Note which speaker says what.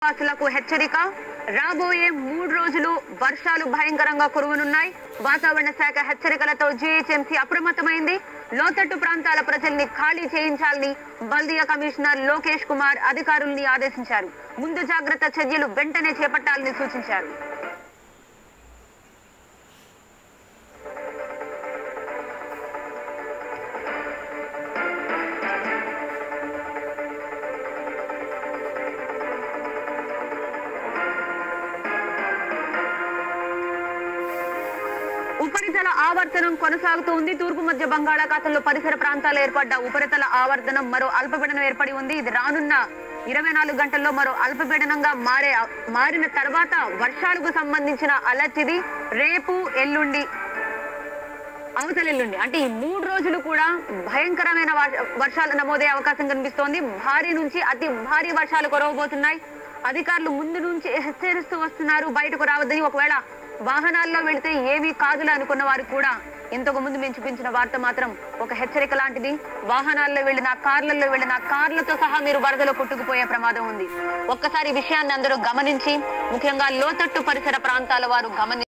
Speaker 1: వాసులకు హెచ్చరిక రాబోయే మూడు రోజులు వర్షాలు భయంకరంగా కురువనున్నాయి వాతావరణ శాఖ హెచ్చరికలతో జీహెచ్ఎంసీ అప్రమత్తమైంది లోతట్టు ప్రాంతాల ప్రజల్ని ఖాళీ చేయించాలని బల్దియా కమిషనర్ లోకేష్ కుమార్ అధికారుల్ని ఆదేశించారు ముందు జాగ్రత్త చర్యలు వెంటనే చేపట్టాలని సూచించారు ఉపరితల ఆవర్తనం కొనసాగుతూ ఉంది తూర్పు మధ్య బంగాళాఖాతంలో పరిసర ప్రాంతాల్లో ఏర్పడ్డ ఉపరితల ఆవర్తనం మరో అల్పపీడనం ఏర్పడి ఉంది ఇది రానున్న ఇరవై నాలుగు గంటల్లో మరో అల్పపీడనంగా మారే మారిన తర్వాత వర్షాలకు సంబంధించిన అలర్ట్ ఇది రేపు ఎల్లుండి అవతల ఎల్లుండి అంటే ఈ మూడు రోజులు కూడా భయంకరమైన వర్ష- వర్షాలు నమోదయ్యే అవకాశం కనిపిస్తోంది భారీ నుంచి అతి భారీ వర్షాలు కురవబోతున్నాయి అధికారులు ముందు నుంచి హెచ్చరిస్తూ వస్తున్నారు బయటకు రావద్దని ఒకవేళ వాహనాల్లో వెళితే ఏమీ కాదులే అనుకున్న వారు కూడా ఇంతకు ముందు మేము చూపించిన వార్త మాత్రం ఒక హెచ్చరిక లాంటిది వాహనాల్లో వెళ్ళిన కార్లలో వెళ్ళిన కార్లతో సహా మీరు వరదలో కొట్టుకుపోయే ప్రమాదం ఉంది ఒక్కసారి ఈ విషయాన్ని అందరూ గమనించి ముఖ్యంగా లోతట్టు పరిసర ప్రాంతాల వారు గమనించి